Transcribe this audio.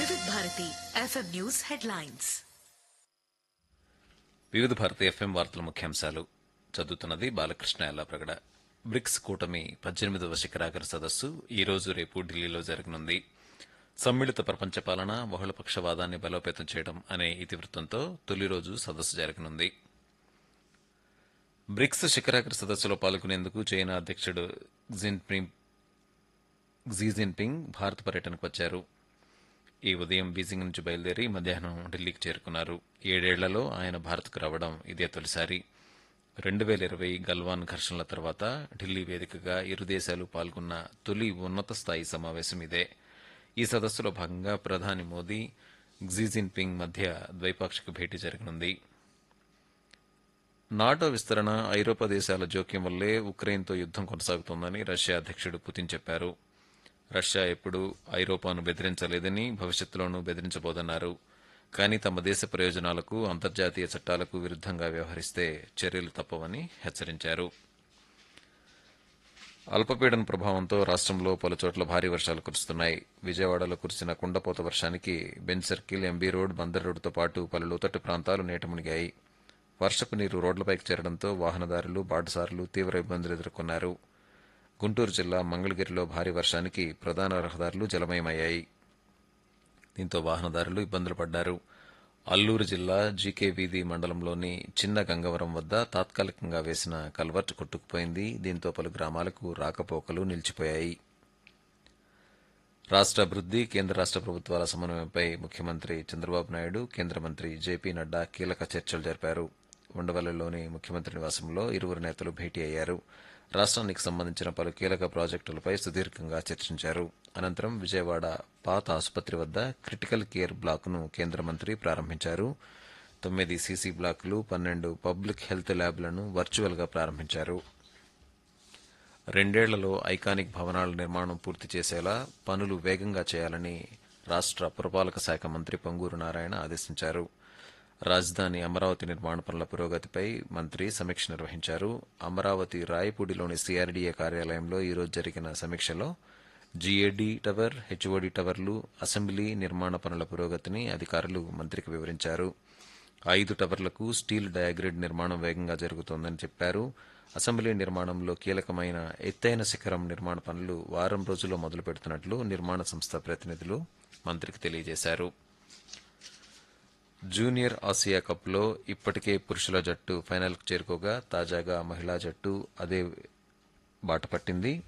వివిధ Bharati FM news headlines వివిధ Bharati FM వార్తల ముఖ్యాంశాలు చదువుతున్నది బాలకృష్ణ ఎల్లాప్రగడ బ్రిక్స్ కూటమి పద్దెనిమిదవ శిఖరాగ్ర సదస్సు ఈ రోజు రేపు ఢిల్లీలో జరగనుంది సమ్మిళిత ప్రపంచ పాలన బహుళపక్షవాదాన్ని బలోపేతం చేయడం అనే ఇతివృత్తంతో తొలి రోజు సదస్సు జరగనుంది బ్రిక్స్ శిఖరాగ్ర సదస్సులో పాల్గొనేందుకు చైనా అధ్యక్షుడు జిన్పింగ్ జీ జిన్పింగ్ భారత్ పర్యటనకు వచ్చారు ఈ ఉదయం బీజింగ్ నుంచి బయలుదేరి మధ్యాహ్నం ఢిల్లీకి చేరుకున్నారు ఏడేళ్లలో ఆయన భారత్కు రావడం ఇదే తొలిసారి రెండు వేల ఇరవై గల్వాన్ ఘర్షణల తర్వాత ఢిల్లీ వేదికగా ఇరు దేశాలు పాల్గొన్న తొలి ఉన్నత స్థాయి సమావేశం ఇదే ఈ సదస్సులో భాగంగా ప్రధాని మోదీ క్సీ జిన్పింగ్ మధ్య ద్వైపాక్షిక భేటీ జరగనుంది నాటో విస్తరణ ఐరోపా దేశాల జోక్యం వల్లే ఉక్రెయిన్తో యుద్దం కొనసాగుతోందని రష్యా అధ్యక్షుడు పుతిన్ చెప్పారు రష్యా ఎప్పుడూ ఐరోపాను బెదిరించలేదని భవిష్యత్తులోనూ బెదిరించబోదన్నారు కానీ తమ దేశ ప్రయోజనాలకు అంతర్జాతీయ చట్టాలకు విరుద్దంగా వ్యవహరిస్తే చర్యలు తప్పవని హెచ్చరించారు అల్పపీడన ప్రభావంతో రాష్ట్రంలో పలుచోట్ల భారీ వర్షాలు కురుస్తున్నాయి విజయవాడలో కురిసిన కుండపోత వర్షానికి Benz circle MB road Bandar రోడ్డుతో పాటు పలు లోతట్టు ప్రాంతాలు నీట మునిగాయి వర్షపు నీరు రోడ్లపైకి చేరడంతో వాహనదారులు బాటసారులు తీవ్ర ఇబ్బందులు ఎదుర్కొన్నారు గుంటూరు జిల్లా మంగళగిరిలో భారీ వర్షానికి ప్రధాన రహదారులు జలమయమయ్యాయి దీంతో వాహనదారులు ఇబ్బందులు పడ్డారు అల్లూరు జిల్లా జీకే వీధి మండలంలోని చిన్న గంగవరం వద్ద తాత్కాలికంగా వేసిన కల్వర్ట్ కొట్టుకుపోయింది దీంతో పలు గ్రామాలకు రాకపోకలు నిలిచిపోయాయి రాష్ట్ర అభివృద్ది కేంద్ర రాష్ట్ర ప్రభుత్వాల సమన్వయంపై ముఖ్యమంత్రి చంద్రబాబు నాయుడు కేంద్ర మంత్రి జేపీ నడ్డా కీలక చర్చలు జరిపారు ఉండవల్లిలోని ముఖ్యమంత్రి నివాసంలో ఇరువురు నేతలు భేటీ అయ్యారు రాష్ట్రానికి సంబంధించిన పలు కీలక ప్రాజెక్టులపై సుదీర్ఘంగా చర్చించారు అనంతరం విజయవాడ పాత ఆసుపత్రి వద్ద క్రిటికల్ కేర్ బ్లాక్ను కేంద్ర మంత్రి ప్రారంభించారు తొమ్మిది సీసీ బ్లాకులు పన్నెండు పబ్లిక్ హెల్త్ ల్యాబ్లను వర్చువల్గా ప్రారంభించారు రెండేళ్లలో ఐకానిక్ భవనాల నిర్మాణం పూర్తి చేసేలా పనులు వేగంగా చేయాలని రాష్ట్ర పురపాలక శాఖ మంత్రి పొంగూరు నారాయణ ఆదేశించారు రాజధాని అమరావతి నిర్మాణ పనుల పురోగతిపై మంత్రి సమీక్ష నిర్వహించారు అమరావతి రాయపూడిలోని సిఆర్డీఏ కార్యాలయంలో ఈరోజు జరిగిన సమీక్షలో జీఏడీ టవర్ హెచ్ఓడి టవర్లు అసెంబ్లీ నిర్మాణ పనుల పురోగతిని అధికారులు మంత్రికి వివరించారు ఐదు టవర్లకు స్టీల్ డయాగ్రిడ్ నిర్మాణం వేగంగా జరుగుతోందని చెప్పారు అసెంబ్లీ నిర్మాణంలో కీలకమైన ఎత్తైన శిఖరం నిర్మాణ పనులు వారం రోజుల్లో మొదలు పెడుతున్నట్లు నిర్మాణ సంస్థ ప్రతినిధులు మంత్రికి తెలియజేశారు జూనియర్ ఆసియా కప్లో ఇప్పటికే పురుషుల జట్టు ఫైనల్కు చేరుకోగా తాజాగా మహిళా జట్టు అదే బాట పట్టింది